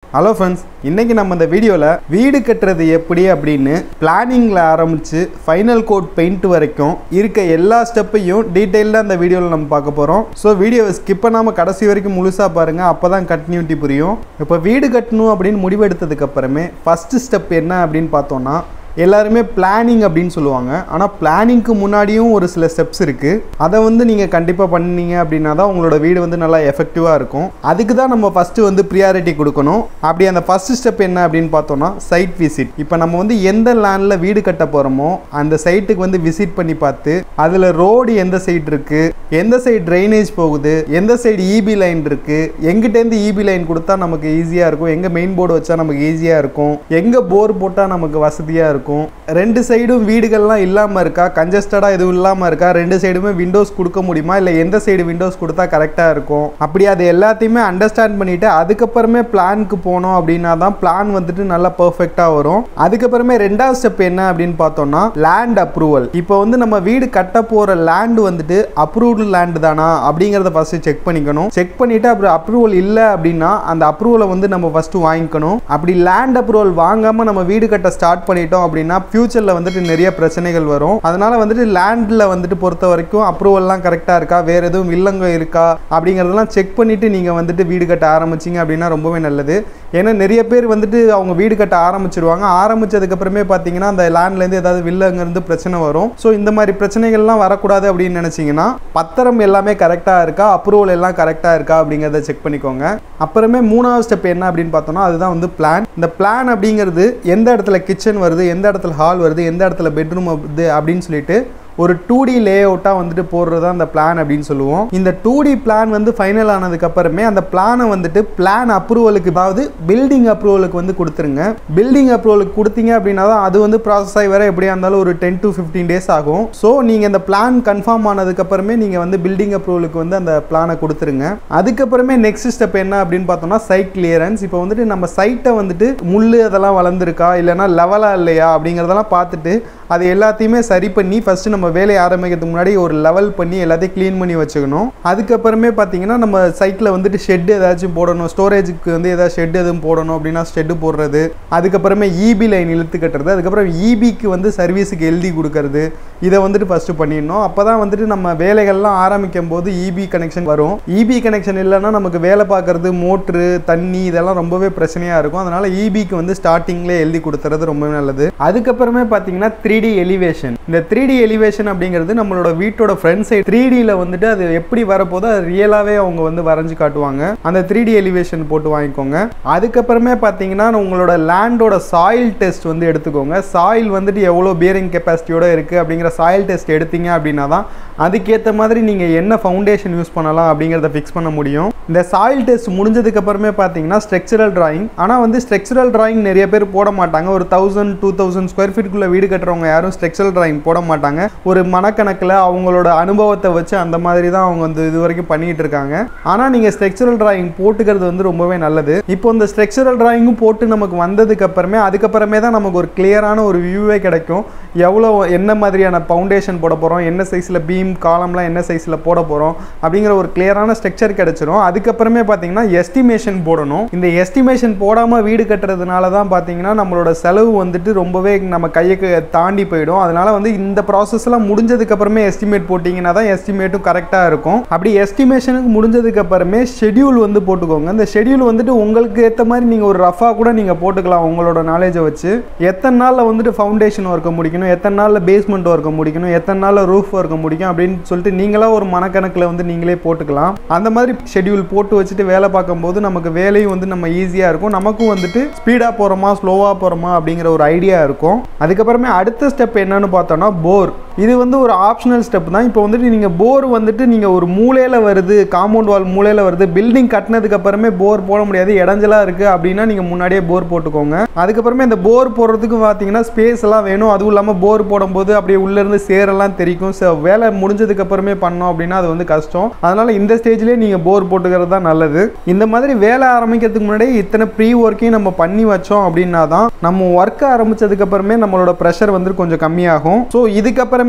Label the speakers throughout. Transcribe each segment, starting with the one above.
Speaker 1: hello friends இன்னைக்கு நம்ம இந்த வீடியோவில் வீடு கட்டுறது எப்படி அப்படின்னு பிளானிங்கில் ஆரம்பித்து ஃபைனல் கோட் பெயிண்ட் வரைக்கும் இருக்க எல்லா ஸ்டெப்பையும் டீட்டெயில்டாக அந்த வீடியோவில் நம்ம பார்க்க போகிறோம் ஸோ வீடியோவை ஸ்கிப் பண்ணாமல் கடைசி வரைக்கும் முழுசாக பாருங்கள் அப்போ தான் கண்டினியூட்டி புரியும் இப்போ வீடு கட்டணும் அப்படின்னு முடிவெடுத்ததுக்கு அப்புறமே ஃபஸ்ட்டு ஸ்டெப் என்ன அப்படின்னு பார்த்தோன்னா எல்லாருமே பிளானிங் அப்படின்னு சொல்லுவாங்க ஆனால் பிளானிங்க்கு முன்னாடியும் ஒரு சில ஸ்டெப்ஸ் இருக்குது அதை வந்து நீங்கள் கண்டிப்பாக பண்ணீங்க அப்படின்னா தான் உங்களோட வீடு வந்து நல்லா எஃபெக்டிவாக இருக்கும் அதுக்கு தான் நம்ம ஃபஸ்ட்டு வந்து ப்ரியாரிட்டி கொடுக்கணும் அப்படி அந்த ஃபஸ்ட்டு ஸ்டெப் என்ன அப்படின்னு பார்த்தோன்னா சைட் விசிட் இப்போ நம்ம வந்து எந்த லேண்டில் வீடு கட்ட போகிறோமோ அந்த சைட்டுக்கு வந்து விசிட் பண்ணி பார்த்து அதில் ரோடு எந்த சைடு இருக்குது எந்த சைடு ட்ரைனேஜ் போகுது எந்த சைடு இபி லைன் இருக்குது எங்கிட்டேருந்து இபி லைன் கொடுத்தா நமக்கு ஈஸியாக இருக்கும் எங்கே மெயின் போர்டு வச்சா நமக்கு ஈஸியாக இருக்கும் எங்கே போர் போட்டால் நமக்கு வசதியாக இருக்கும் ரெண்டு சைடும் வீடுகள்லாம் இல்லாமல் இருக்கா கஞ்சஸ்டடாக எதுவும் இல்லாமல் இருக்கா ரெண்டு சைடுமே விண்டோஸ் கொடுக்க முடியுமா இல்லை எந்த சைடு விண்டோஸ் கொடுத்தா கரெக்டாக இருக்கும் அப்படி அது எல்லாத்தையுமே அண்டர்ஸ்டாண்ட் பண்ணிவிட்டு அதுக்கப்புறமே பிளானுக்கு போனோம் அப்படின்னா தான் பிளான் வந்துட்டு நல்லா பர்ஃபெக்டாக வரும் அதுக்கப்புறமே ரெண்டாவது ஸ்டெப் என்ன அப்படின்னு பார்த்தோம்னா லேண்ட் அப்ரூவல் இப்போ வந்து நம்ம வீடு கட்ட போகிற லேண்ட் வந்துட்டு அப்ரூவ்டு லேண்ட் தானா அப்படிங்கிறத ஃபஸ்ட்டு செக் பண்ணிக்கணும் செக் பண்ணிவிட்டு அப்புறம் அப்ரூவல் இல்லை அப்படின்னா அந்த அப்ரூவலை வந்து நம்ம ஃபஸ்ட்டு வாங்கிக்கணும் அப்படி லேண்ட் அப்ரூவல் வாங்காமல் நம்ம வீடு கட்ட ஸ்டார்ட் பண்ணிட்டோம் அப்படின்னா ஃபியூச்சரில் வந்துட்டு நிறைய பிரச்சனைகள் வரும் அதனால வந்துட்டு லேண்டில் வந்துட்டு பொறுத்த வரைக்கும் அப்ரூவல்லாம் கரெக்டாக இருக்கா வேறு எதுவும் இல்லங்க இருக்கா அப்படிங்கிறதெல்லாம் செக் பண்ணிவிட்டு நீங்கள் வந்துட்டு வீடு கட்ட ஆரம்பிச்சிங்க அப்படின்னா ரொம்பவே நல்லது ஏன்னா நிறைய பேர் வந்துட்டு அவங்க வீடு கட்ட ஆரம்பிச்சிருவாங்க ஆரம்பிச்சதுக்கப்புறமே பார்த்தீங்கன்னா அந்த லேண்ட்லேருந்து ஏதாவது வில்லங்கிருந்து பிரச்சனை வரும் ஸோ இந்த மாதிரி பிரச்சனைகள்லாம் வரக்கூடாது அப்படின்னு நினச்சிங்கன்னா பத்திரம் எல்லாமே கரெக்டாக இருக்கா அப்ரூவல் எல்லாம் கரெக்டாக இருக்கா அப்படிங்கிறத செக் பண்ணிக்கோங்க அப்புறமே மூணாவது ஸ்டெப் என்ன அப்படின்னு பார்த்தோம்னா அதுதான் வந்து பிளான் இந்த பிளான் அப்படிங்கிறது எந்த இடத்துல கிச்சன் வருது எந்த இடத்துல ஹால் வருது எந்த இடத்துல பெட்ரூம் வருது அப்படின்னு சொல்லிட்டு ஒரு டூ டி லே அவுட்டாக வந்துட்டு போடுறது தான் அந்த பிளான் அப்படின்னு சொல்லுவோம் இந்த டூ டி பிளான் வந்து ஃபைனல் ஆனதுக்கு அப்புறமே அந்த பிளானை வந்துட்டு பிளான் அப்ரூவலுக்கு அதாவது பில்டிங் அப்ரூவலுக்கு வந்து கொடுத்துருங்க பில்டிங் அப்ரூவலுக்கு கொடுத்தீங்க அப்படின்னா தான் அது வந்து ப்ராசஸ் ஆகி வர எப்படியா இருந்தாலும் ஒரு டென் டு ஃபிஃப்டீன் டேஸ் ஆகும் ஸோ நீங்கள் இந்த பிளான் கன்ஃபார்ம் ஆனதுக்கு அப்புறமே நீங்கள் வந்து பில்டிங் அப்ரூவலுக்கு வந்து அந்த பிளானை கொடுத்துருங்க அதுக்கப்புறமே நெக்ஸ்ட் ஸ்டெப் என்ன அப்படின்னு பார்த்தோம்னா சைட் கிளியரன்ஸ் இப்போ வந்துட்டு நம்ம சைட்டை வந்துட்டு முள் அதெல்லாம் வளர்ந்துருக்கா இல்லைனா லெவலாக இல்லையா அப்படிங்கிறதெல்லாம் பார்த்துட்டு அது எல்லாத்தையுமே சரி பண்ணி ஃபஸ்ட்டு நம்ம வேலையை ஆரம்பிக்கிறதுக்கு முன்னாடி ஒரு லெவல் பண்ணி எல்லாத்தையும் க்ளீன் பண்ணி வச்சுக்கணும் அதுக்கப்புறமே பார்த்தீங்கன்னா நம்ம சைட்டில் வந்துட்டு ஷெட் ஏதாச்சும் போடணும் ஸ்டோரேஜுக்கு வந்து ஏதாவது ஷெட் எதுவும் போடணும் அப்படின்னா ஷெட்டு போடுறது அதுக்கப்புறமே இபி லைன் இழுத்து கட்டுறது அதுக்கப்புறம் இபிக்கு வந்து சர்வீஸுக்கு எழுதி கொடுக்கறது இதை வந்துட்டு ஃபஸ்ட்டு பண்ணிடணும் அப்போ தான் வந்துட்டு நம்ம வேலைகள்லாம் ஆரம்பிக்கும் போது இபி கனெக்ஷன் வரும் இபி கனெக்ஷன் இல்லைன்னா நமக்கு வேலை பார்க்குறது மோட்ரு தண்ணி இதெல்லாம் ரொம்பவே பிரச்சனையாக இருக்கும் அதனால் இபிக்கு வந்து ஸ்டார்டிங்லேயே எழுதி கொடுத்துறது ரொம்பவே நல்லது அதுக்கப்புறமே பார்த்தீங்கன்னா த்ரீ டி எலிவேஷன் இந்த த்ரீ டி எலிவேஷன் அப்படிங்கிறது நம்மளோட வீட்டோட ஃப்ரண்ட் சைடு த்ரீ டியில் வந்துட்டு அது எப்படி வரப்போதோ அது ரியலாகவே அவங்க வந்து வரைஞ்சு காட்டுவாங்க அந்த த்ரீ டி எலிவேஷன் போட்டு வாங்கிக்கோங்க அதுக்கப்புறமே பார்த்தீங்கன்னா உங்களோட லேண்டோட சாயில் டெஸ்ட் வந்து எடுத்துக்கோங்க சாயில் வந்துட்டு எவ்வளோ பியரிங் கெப்பாசிட்டியோட இருக்குது அப்படிங்கிற சாயில் டெஸ்ட் எடுத்தீங்க அப்படின்னா தான் அதுக்கேற்ற மாதிரி நீங்கள் என்ன ஃபவுண்டேஷன் யூஸ் பண்ணலாம் அப்படிங்கிறத ஃபிக்ஸ் பண்ண முடியும் இந்த சாயில் டெஸ்ட் முடிஞ்சதுக்கு அப்புறமே பார்த்தீங்கன்னா ஸ்ட்ரக்சரல் டிராயிங் ஆனால் வந்து ஸ்ட்ரக்சரல் டிராயிங் நிறைய பேர் போட மாட்டாங்க ஒரு தௌசண்ட் டூ தௌசண்ட் ஸ்கொயர் ஃபீட்டுக்குள்ளே வீடு கட்டுறவங்க யாரும் ஸ்ட்ரக்சரல் டிராயிங் போட மாட்டாங்க ஒரு மனக்கணக்கில் அவங்களோட அனுபவத்தை வச்சு அந்த மாதிரி தான் அவங்க வந்து இது வரைக்கும் பண்ணிட்டு இருக்காங்க ஆனால் நீங்கள் ஸ்ட்ரக்சரல் டிராயிங் போட்டுக்கிறது வந்து ரொம்பவே நல்லது இப்போ இந்த ஸ்ட்ரக்சரல் டிராயிங்கும் போட்டு நமக்கு வந்ததுக்கு அப்புறமே அதுக்கப்புறமே தான் நமக்கு ஒரு கிளியரான ஒரு வியூவே கிடைக்கும் எவ்வளோ என்ன மாதிரியான ஃபவுண்டேஷன் போட போகிறோம் என்ன சைஸில் பீம் காலம்லாம் என்ன சைஸில் போட போகிறோம் அப்படிங்கிற ஒரு கிளியரான ஸ்ட்ரக்சர் கிடைச்சிரும் அதுக்கப்புறமே பார்த்தீங்கன்னா எஸ்டிமேஷன் போடணும் இந்த எஸ்டிமேஷன் போடாமல் வீடு கட்டுறதுனால தான் பார்த்தீங்கன்னா நம்மளோட செலவு வந்துட்டு ரொம்பவே நம்ம கையை தாண்டி போயிடும் அதனால வந்து இந்த ப்ராசஸ்லாம் முடிஞ்சதுக்கு அப்புறமே எஸ்டிமேட் போட்டிங்கன்னா தான் எஸ்டிமேட்டும் கரெக்டாக இருக்கும் அப்படி எஸ்டிமேஷனுக்கு முடிஞ்சதுக்கு அப்புறமே ஷெடியூல் வந்து போட்டுக்கோங்க இந்த ஷெடியூல் வந்துட்டு உங்களுக்கு ஏற்ற மாதிரி நீங்கள் ஒரு ரஃபாக கூட நீங்கள் போட்டுக்கலாம் உங்களோட நாலேஜை வச்சு எத்தனை நாளில் வந்துட்டு ஃபவுண்டேஷன் ஒர்க்கை முடிக்கணும் எத்தனை நாளில் பேஸ்மெண்ட் ஒர்க்கை முடிக்கணும் எத்தனை நாளில் ரூஃப் ஒர்க்கை முடிக்கும் அப்படின்னு சொல்லிட்டு நீங்களாக ஒரு மனக்கணக்கில் வந்து நீங்களே போட்டுக்கலாம் அந்த மாதிரி ஷெடியூல் போட்டு வச்சுட்டு வேலை பார்க்கும்போது நமக்கு வேலையும் வந்து நம்ம ஈஸியாக இருக்கும் நமக்கும் வந்துட்டு ஸ்பீடாக போகிறோமா ஸ்லோவாக போகிறோமா அப்படிங்கிற ஒரு ஐடியா இருக்கும் அதுக்கப்புறமே அடுத்த ஸ்டெப் என்னன்னு பார்த்தோம்னா போர் இது வந்து ஒரு ஆப்ஷனல் ஸ்டெப் தான் இப்போ வந்துட்டு நீங்கள் போர் வந்துட்டு நீங்கள் ஒரு மூலையில் வருது காம்பவுண்ட் வால் மூலையில் வருது பில்டிங் கட்டினதுக்கு அப்புறமே போர் போட முடியாது இடைஞ்சலாக இருக்குது அப்படின்னா நீங்கள் முன்னாடியே போர் போட்டுக்கோங்க அதுக்கப்புறமே இந்த போர் போடுறதுக்கு பார்த்தீங்கன்னா ஸ்பேஸ் எல்லாம் வேணும் அதுவும் இல்லாமல் போர் போடும்போது அப்படியே உள்ளேருந்து சேரெல்லாம் தெரிக்கும் ஸோ வேலை முடிஞ்சதுக்கு அப்புறமே பண்ணோம் அப்படின்னா அது வந்து கஷ்டம் அதனால் இந்த ஸ்டேஜ்லேயே நீங்கள் போர் போட்டுக்கிறது தான் நல்லது இந்த மாதிரி வேலை ஆரம்பிக்கிறதுக்கு முன்னாடியே இத்தனை ப்ரீ ஒர்க்கையும் நம்ம பண்ணி வச்சோம் அப்படின்னா தான் நம்ம ஒர்க் ஆரம்பிச்சதுக்கு அப்புறமே நம்மளோட ப்ரெஷர் வந்து கொஞ்சம் கம்மியாகும் ஸோ இதுக்கப்புறமே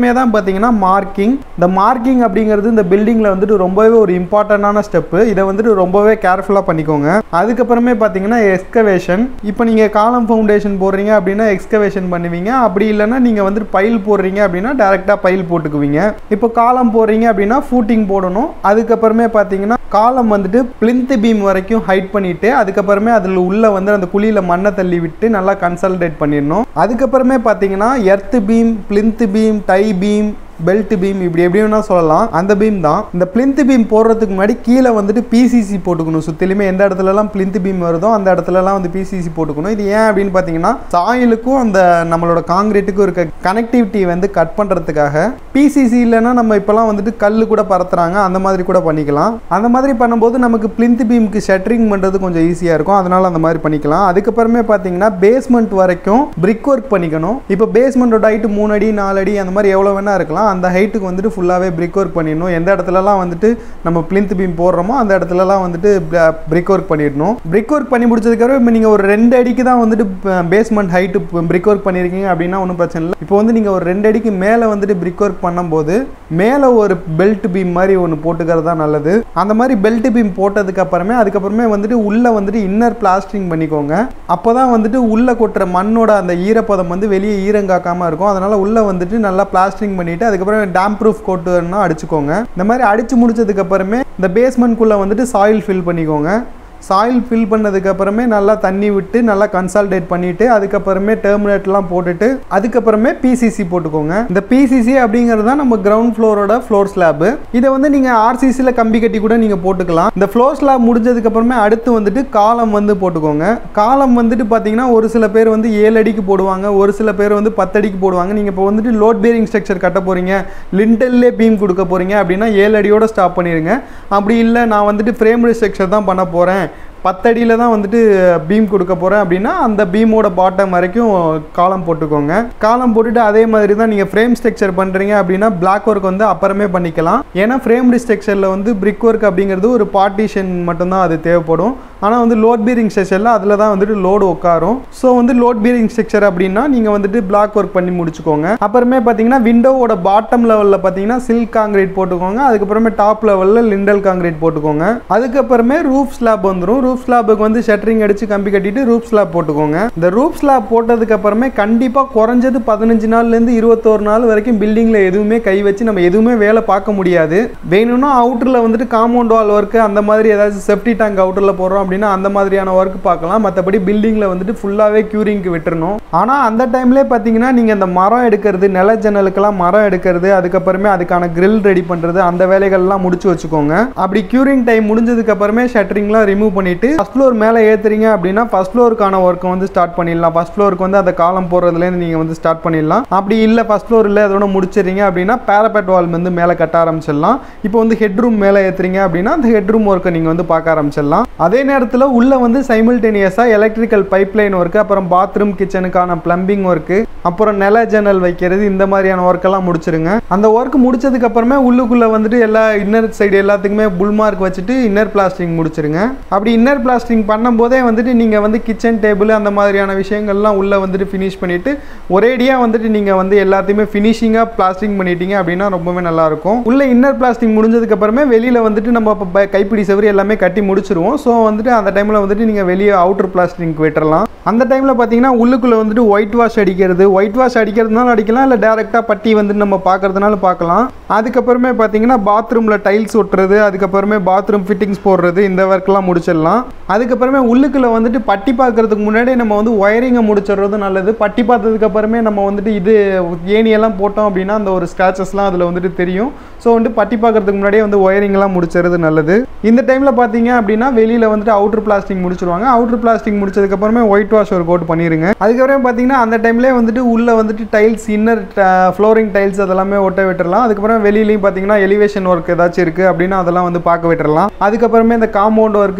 Speaker 1: அதுக்கப்புறமே தான் பார்த்தீங்கன்னா மார்க்கிங் இந்த மார்க்கிங் அப்படிங்கிறது இந்த பில்டிங்கில் வந்துட்டு ரொம்பவே ஒரு இம்பார்ட்டண்டான ஸ்டெப்பு இதை வந்துட்டு ரொம்பவே கேர்ஃபுல்லாக பண்ணிக்கோங்க அதுக்கப்புறமே பார்த்தீங்கன்னா எக்ஸ்கவேஷன் இப்போ நீங்கள் காலம் ஃபவுண்டேஷன் போடுறீங்க அப்படின்னா எக்ஸ்கவேஷன் பண்ணுவீங்க அப்படி இல்லைன்னா நீங்கள் வந்துட்டு பைல் போடுறீங்க அப்படின்னா டேரெக்டாக பைல் போட்டுக்குவீங்க இப்போ காலம் போடுறீங்க அப்படின்னா ஃபூட்டிங் போடணும் அதுக்கப்புறமே பார்த்தீங்கன்னா காலம் வந்துட்டு பிளிந்த் பீம் வரைக்கும் ஹைட் பண்ணிட்டு அதுக்கப்புறமே அதில் உள்ள வந்து அந்த குழியில் மண்ணை தள்ளி விட்டு நல்லா கன்சல்டேட் பண்ணிடணும் அதுக்கப்புறமே பார்த்தீங்கன்னா earth beam plinth beam tie beam belt beam இப்படி எப்படி வேணா சொல்லலாம் அந்த பீம் தான் இந்த பிளிந்த் பீம் போடுறதுக்கு முன்னாடி கீழே வந்துட்டு பிசிசி போட்டுக்கணும் சுற்றிலுமே எந்த இடத்துலலாம் பிளிந்த் பீம் வருதோ அந்த இடத்துலலாம் வந்து பிசிசி போட்டுக்கணும் இது ஏன் அப்படின்னு பார்த்தீங்கன்னா சாயிலுக்கும் அந்த நம்மளோட காங்கிரீட்டுக்கும் இருக்க கனெக்டிவிட்டி வந்து கட் பண்ணுறதுக்காக பிசிசி இல்லைன்னா நம்ம இப்போலாம் வந்துட்டு கல் கூட பறத்துறாங்க அந்த மாதிரி கூட பண்ணிக்கலாம் அந்த மாதிரி பண்ணும்போது நமக்கு பிளிந்த் பீமுக்கு ஷட்டரிங் பண்ணுறது கொஞ்சம் ஈஸியாக இருக்கும் அதனால அந்த மாதிரி பண்ணிக்கலாம் அதுக்கப்புறமே பார்த்தீங்கன்னா பேஸ்மெண்ட் வரைக்கும் பிரிக் ஒர்க் பண்ணிக்கணும் இப்போ பேஸ்மெண்ட்டோட ஹைட்டு மூணு அடி நாலு அடி அந்த மாதிரி எவ்வளோ வேணா இருக்கலாம் அந்த ஹைட்டுக்கு வந்துட்டு ஃபுல்லாகவே பிரிக் ஒர்க் பண்ணிடணும் எந்த இடத்துலலாம் வந்துட்டு நம்ம பிளிந்த் பீம் போடுறோமோ அந்த இடத்துலலாம் வந்துட்டு பிரிக் ஒர்க் பண்ணிடணும் பிரிக் ஒர்க் பண்ணி முடிச்சதுக்கப்புறம் இப்போ நீங்கள் ஒரு ரெண்டு அடிக்கு தான் வந்துட்டு பேஸ்மெண்ட் ஹைட்டு பிரிக் ஒர்க் பண்ணியிருக்கீங்க அப்படின்னா ஒன்றும் பிரச்சனை இல்லை இப்போ வந்து நீங்கள் ஒரு ரெண்டு அடிக்கு மேலே வந்துட்டு பிரிக் ஒர்க் பண்ணும்போது மேலே ஒரு பெல்ட் பீம் மாதிரி ஒன்று போட்டுக்கிறது தான் நல்லது அந்த மாதிரி பெல்ட் பீம் போட்டதுக்கு அப்புறமே அதுக்கப்புறமே வந்துட்டு உள்ளே வந்துட்டு இன்னர் பிளாஸ்டரிங் பண்ணிக்கோங்க அப்போ தான் வந்துட்டு உள்ளே கொட்டுற மண்ணோட அந்த ஈரப்பதம் வந்து வெளியே ஈரங்காக்காமல் இருக்கும் அதனால் உள்ளே வந்துட்டு நல்லா பிளாஸ்டரிங் பண்ணிவிட்டு அதுக்கப்புறம் டேம் ப்ரூஃப் கோட்டுன்னா அடிச்சுக்கோங்க இந்த மாதிரி அடிச்சு முடிச்சதுக்கு அப்புறமே இந்த பேஸ்மெண்ட்குள்ளே வந்துட்டு சாயில் ஃபில் பண்ணிக்கோங்க சாயில் ஃபில் பண்ணதுக்கு அப்புறமே நல்லா தண்ணி விட்டு நல்லா கன்சால்டேட் பண்ணிட்டு அதுக்கப்புறமே டெர்மினேட்லாம் போட்டுட்டு அதுக்கப்புறமே பிசிசி போட்டுக்கோங்க இந்த பிசிசி அப்படிங்கிறது தான் நம்ம கிரவுண்ட் ஃப்ளோரோட ஃப்ளோர் ஸ்லாப் இதை வந்து நீங்கள் ஆர்சிசியில் கம்பி கட்டி கூட நீங்கள் போட்டுக்கலாம் இந்த ஃப்ளோர் ஸ்லாப் முடிஞ்சதுக்கு அப்புறமே அடுத்து வந்துட்டு காலம் வந்து போட்டுக்கோங்க காலம் வந்துட்டு பார்த்தீங்கன்னா ஒரு சில பேர் வந்து ஏழு அடிக்கு போடுவாங்க ஒரு சில பேர் வந்து பத்து அடிக்கு போடுவாங்க நீங்கள் இப்போ வந்துட்டு லோட் பேரிங் ஸ்ட்ரக்சர் கட்ட போகிறீங்க லிண்டல்லே பீம் கொடுக்க போகிறீங்க அப்படின்னா ஏழு அடியோட ஸ்டாப் பண்ணிடுங்க அப்படி இல்லை நான் வந்துட்டு ஃப்ரேம்டு ஸ்ட்ரக்சர் தான் பண்ண போகிறேன் பத்தடியில் தான் வந்துட்டு பீம் கொடுக்க போகிறேன் அப்படின்னா அந்த பீமோட பாட்டம் வரைக்கும் காலம் போட்டுக்கோங்க காலம் போட்டுட்டு அதே மாதிரி தான் நீங்கள் ஃப்ரேம் ஸ்ட்ரக்சர் பண்ணுறீங்க அப்படின்னா பிளாக் ஒர்க் வந்து அப்புறமே பண்ணிக்கலாம் ஏன்னா ஃப்ரேம்டு ஸ்ட்ரக்சரில் வந்து பிரிக் ஒர்க் அப்படிங்கிறது ஒரு பார்ட்டிஷன் மட்டும்தான் அது தேவைப்படும் ஆனால் வந்து லோட் பீரிங் ஸ்ட்ரக்சரில் அதில் தான் வந்துட்டு லோடு உட்காரும் ஸோ வந்து லோட் பீரிங் ஸ்ட்ரக்சர் அப்படின்னா நீங்கள் வந்துட்டு பிளாக் ஒர்க் பண்ணி முடிச்சுக்கோங்க அப்புறமே பார்த்தீங்கன்னா விண்டோவோட பாட்டம் லெவலில் பார்த்தீங்கன்னா சில்க் காங்கிரீட் போட்டுக்கோங்க அதுக்கப்புறமே டாப் லெவலில் லிண்டல் காங்கிரீட் போட்டுக்கோங்க அதுக்கப்புறமே ரூஃப் ஸ்லாப் வந்துடும் ரூஃப் ஸ்லாப்புக்கு வந்து ஷட்டரிங் அடிச்சு கம்பி கட்டிட்டு ரூஃப் ஸ்லாப் போட்டுக்கோங்க இந்த ரூஃப் ஸ்லாப் போட்டதுக்கு அப்புறமே கண்டிப்பாக குறைஞ்சது பதினஞ்சு நாள்லேருந்து இருபத்தோரு நாள் வரைக்கும் பில்டிங்கில் எதுவுமே கை வச்சு நம்ம எதுவுமே வேலை பார்க்க முடியாது வேணும்னா அவுட்டரில் வந்துட்டு காம்பவுண்ட் வால் ஒர்க்கு அந்த மாதிரி ஏதாச்சும் செப்டி டேங்க் அவுட்டரில் போடுறோம் அப்படின்னா அந்த மாதிரியான ஒர்க் பார்க்கலாம் மற்றபடி பில்டிங்கில் வந்துட்டு ஃபுல்லாகவே க்யூரிங்க்கு விட்டுறணும் ஆனால் அந்த டைம்லேயே பார்த்தீங்கன்னா நீங்கள் இந்த மரம் எடுக்கிறது நில ஜன்னலுக்கெல்லாம் மரம் எடுக்கிறது அதுக்கப்புறமே அதுக்கான grill ரெடி பண்ணுறது அந்த வேலைகள்லாம் முடிச்சு வச்சுக்கோங்க அப்படி க்யூரிங் டைம் முடிஞ்சதுக்கு அப்புறமே ஷட்டரிங்லாம் ரிமூவ் பண்ணிட்டு ஃபஸ்ட் ஃப்ளோர் மேலே ஏற்றுறீங்க அப்படின்னா ஃபஸ்ட் ஃப்ளோருக்கான ஒர்க்கை வந்து ஸ்டார்ட் பண்ணிடலாம் ஃபஸ்ட் ஃப்ளோருக்கு வந்து அந்த காலம் போடுறதுலேருந்து நீங்கள் வந்து ஸ்டார்ட் பண்ணிடலாம் அப்படி இல்லை ஃபஸ்ட் ஃப்ளோர் இல்லை அதோட முடிச்சிடுறீங்க அப்படின்னா பேரபெட் வால் வந்து மேலே கட்ட ஆரம்பிச்சிடலாம் இப்போ வந்து ஹெட் ரூம் மேலே ஏற்றுறீங்க அப்படின்னா அந்த ஹெட் ரூம் ஒர்க்கை நீங்கள் வந்து பார்க்க ஆரம்பிச்சிடலாம் அதே நேரத்தில் உள்ளே வந்து சைமில்டேனியஸாக எலக்ட்ரிக்கல் பைப்லைன் ஒர்க்கு அப்புறம் பாத்ரூம் கிச்சனுக்கான பிளம்பிங் ஒர்க்கு அப்புறம் நில ஜன்னல் வைக்கிறது இந்த மாதிரியான ஒர்க்கெல்லாம் முடிச்சிருங்க அந்த ஒர்க் முடிச்சதுக்கு அப்புறமே உள்ளுக்குள்ளே வந்துட்டு எல்லா இன்னர் சைடு எல்லாத்துக்குமே புல்மார்க் வச்சுட்டு இன்னர் பிளாஸ்டிங் முடிச்சிருங்க அப்படி இன்னர் பிளாஸ்டிங் பண்ணும்போதே வந்துட்டு நீங்கள் வந்து கிச்சன் டேபிள் அந்த மாதிரியான விஷயங்கள்லாம் உள்ளே வந்துட்டு ஃபினிஷ் பண்ணிவிட்டு ஒரேடியாக வந்துட்டு நீங்கள் வந்து எல்லாத்தையுமே ஃபினிஷிங்காக பிளாஸ்டிங் பண்ணிட்டீங்க அப்படின்னா ரொம்பவே நல்லாயிருக்கும் உள்ள இன்னர் பிளாஸ்டிங் முடிஞ்சதுக்கு அப்புறமே வெளியில் வந்துட்டு நம்ம இப்போ ப- கைப்பிடி செவரு எல்லாமே கட்டி முடிச்சிருவோம் ஸோ வந்துட்டு அந்த டைமில் வந்துட்டு நீங்கள் வெளியே அவுட்டர் பிளாஸ்டிங் விட்டுறலாம் அந்த டைமில் பார்த்தீங்கன்னா உள்ளுக்குள்ளே வந்துட்டு ஒயிட் வாஷ் அடிக்கிறது ஒயிட் வாஷ் அடிக்கிறதுனால அடிக்கலாம் இல்லை டேரெக்டாக பட்டி வந்துட்டு நம்ம பார்க்கறதுனால பார்க்கலாம் அதுக்கப்புறமே பார்த்தீங்கன்னா பாத்ரூமில் டைல்ஸ் ஒட்டுறது அதுக்கப்புறமே பாத்ரூம் ஃபிட்டிங்ஸ் போடுறது இந்த ஒர்க்லாம் முடிச்சிடலாம் அதுக்கப்புறமே உள்ளுக்குள்ளே வந்துட்டு பட்டி பார்க்கறதுக்கு முன்னாடி நம்ம வந்து ஒயரிங்கை முடிச்சிடுறது நல்லது பட்டி பார்த்ததுக்கு அப்புறமே நம்ம வந்துட்டு இது ஏணியெல்லாம் போட்டோம் அப்படின்னா அந்த ஒரு ஸ்க்ராச்சஸ்லாம் அதில் வந்துட்டு தெரியும் ஸோ வந்துட்டு பட்டி பார்க்கறதுக்கு முன்னாடியே வந்து ஒயரிங்லாம் முடிச்சிடுறது நல்லது இந்த டைமில் பார்த்தீங்க அப்படின்னா வெளியில் வந்துட்டு அவுட்டர் பிளாஸ்டிக் முடிச்சிருவாங்க அவுட்டர் பிளாஸ்டிக் முடிச்சதுக்கப்புறமே ஒயிட் வாஷ் ஒரு கோட் பண்ணிடுங்க அதுக்கப்புறம் பார்த்தீங்கன்னா அந்த டைம்லேயே வந்துட்டு உள்ளே வந்துட்டு டைல்ஸ் இன்னர் ஃப்ளோரிங் டைல்ஸ் அதெல்லாமே ஒட்ட விட்டுறலாம் அதுக்கப்புறம் வெளியிலையும் பார்த்தீங்கன்னா எலிவேஷன் ஒர்க் ஏதாச்சும் இருக்குது அப்படின்னா அதெல்லாம் வந்து பார்க்க விட்டுறலாம் அதுக்கப்புறமே இந்த compound work septic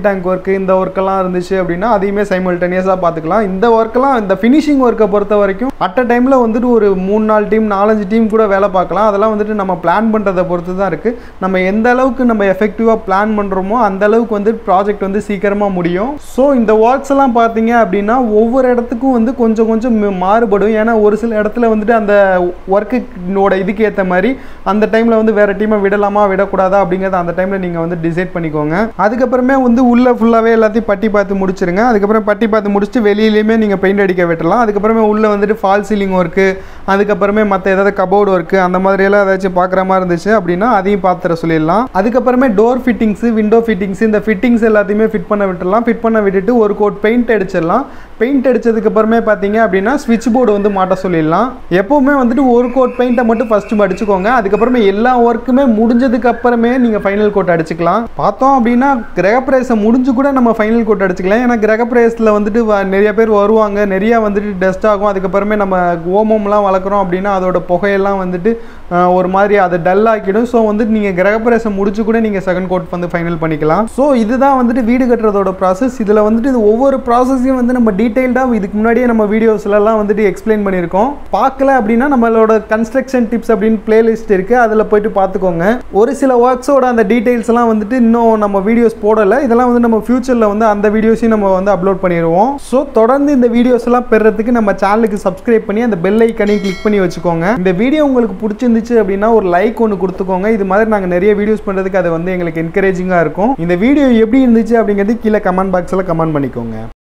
Speaker 1: tank work இந்த ஒர்க்கெல்லாம் இருந்துச்சு அப்படின்னா அதையுமே சைமல்டேனியஸாக பார்த்துக்கலாம் இந்த ஒர்க்கெல்லாம் இந்த ஃபினிஷிங் ஒர்க்கை பொறுத்த வரைக்கும் அட் அ டைமில் வந்துட்டு ஒரு மூணு நாலு டீம் நாலஞ்சு டீம் கூட வேலை பார்க்கலாம் அதெல்லாம் வந்துட்டு நம்ம பிளான் பண்ணுறதை பொறுத்து தான் இருக்குது நம்ம எந்த அளவுக்கு நம்ம எஃபெக்டிவாக பிளான் பண்ணுறோமோ அந்த அளவுக்கு வந்து ப்ராஜெக்ட் வந்து சீக்கிரமாக முடியும் ஸோ இந்த ஒர்க்ஸ் எல்லாம் பார்த்தீங்க அப்படின்னா ஒவ்வொரு இடத்துக்கும் வந்து கொஞ்சம் கொஞ்சம் மா- மாறுபடும் ஏன்னா ஒரு சில இடத்துல வந்துட்டு அந்த ஒர்க்குனோட இதுக்கு ஏற்ற மாதிரி அந்த டைமில் வந்து வேறு டீமை விடலாமா விடக்கூடாதா அப்படிங்கிறத அந்த டைமில் நீங்கள் வந்து டிசைட் பண்ணிக்கோங்க அதுக்கப்புறமே வந்து உள்ளே ஃபுல்லாகவே எல்லாத்தையும் பட்டி பார்த்து முடிச்சிருங்க அதுக்கப்புறம் பட்டி பார்த்து முடிச்சுட்டு வெளியிலையுமே நீங்கள் பெயிண்ட் அடிக்க விட்டுலாம் அதுக்கப்புறமே உள்ளே வந்துட்டு ஃபால் சீலிங் ஒர்க்கு அதுக்கப்புறமே மற்ற ஏதாவது கபோர்டு ஒர்க்கு அந்த மாதிரியெல்லாம் ஏதாச்சும் பார்க்குற மாதிரி இருந்துச்சு அப்படின்னா அதையும் பார்த்துற சொல்லிடலாம் அதுக்கப்புறமே டோர் ஃபிட்டிங்ஸு விண்டோ ஃபிட்டிங்ஸ் இந்த ஃபிட்டிங்ஸ் எல்லாத்தையுமே ஃபிட் பண்ண விட்டுடலாம் ஃபிட் பண்ண விட்டுட்டு ஒரு கோட் பெயிண்ட் அடிச்சிடலாம் பெயிண்ட் அடிச்சதுக்கு அப்புறமே பார்த்தீங்க அப்படின்னா ஸ்விட்ச் போர்டு வந்து மாட்ட சொல்லிடலாம் எப்போவுமே வந்துட்டு ஒரு கோட் பெயிண்ட்டை மட்டும் ஃபஸ்ட்டு அடிச்சுக்கோங்க அதுக்கப்புறமே எல்லா ஒர்க்குமே முடிஞ்சதுக்கு அப்புறமே நீங்கள் ஃபைனல் கோட் அடிச்சுக்கலாம் பார்த்தோம் அப்படின்னா கிரகப்பிரவேசம் முடிஞ்சு கூட நம்ம ஃபைனல் கோட் அடிச்சுக்கலாம் ஏன்னா கிரகப்பிரவேசத்தில் வந்துட்டு வ- நிறைய பேர் வருவாங்க நிறைய வந்துட்டு டஸ்ட் ஆகும் அதுக்கப்புறமே நம்ம ஓமம்லாம் வளர்க்குறோம் அப்படின்னா அதோட புகையெல்லாம் வந்துட்டு அஹ், ஒரு மாதிரி அதை டல் ஆக்கிடும் ஸோ வந்துட்டு நீங்கள் கிரகப்பிரவேசம் முடிச்சு கூட நீங்கள் செகண்ட் கோட் வந்து ஃபைனல் பண்ணிக்கலாம் ஸோ இதுதான் வந்துட்டு வீடு கட்டுறதோட ப்ராசஸ் இதில் வந்துட்டு இது ஒவ்வொரு ப்ராசஸையும் வந்து நம்ம டீட்டெயில்டாக இதுக்கு முன்னாடியே நம்ம வீடியோஸ்லலாம் வந்துட்டு எக்ஸ்பிளைன் பண்ணியிருக்கோம் பார்க்கல அப்படின்னா நம்மளோட கன்ஸ்ட்ரக்ஷன் டிப்ஸ் அப்படின்னு பிளேலிஸ்ட் இருக்குது அதில் போயிட்டு பார்த்துக்கோங்க ஒரு சில ஒர்க்ஸோட அந்த டீட்டெயில்ஸ் எல்லாம் வந்துட்டு இன்னும் நம்ம வீடியோஸ் போடலை இதெல்லாம் வந்து நம்ம ஃபியூச்சரில் வந்து அந்த வீடியோஸையும் நம்ம வந்து அப்லோட் பண்ணிடுவோம் ஸோ தொடர்ந்து இந்த வீடியோஸ் எல்லாம் பெறதுக்கு நம்ம சேனலுக்கு சப்ஸ்கிரைப் பண்ணி அந்த பெல் ஐக்கனையும் கிளிக் பண்ணி வச்சுக்கோங்க இந்த வீடியோ உங்களுக்கு பிடிச்சிருந்துச்சு அப்படின்னா ஒரு லைக் ஒன்று கொடுத்துக்கோங்க இது மாதிரி நாங்கள் நிறைய வீடியோஸ் பண்ணுறதுக்கு அது வந்து எங்களுக்கு என்கரேஜிங்காக இருக்கும் இந்த வீடியோ எப்படி இருந்துச்சு அப்படிங்கிறது கீழே கமெண்ட் பாக்ஸில் கமெண்ட் பண்ணிக்கோங்க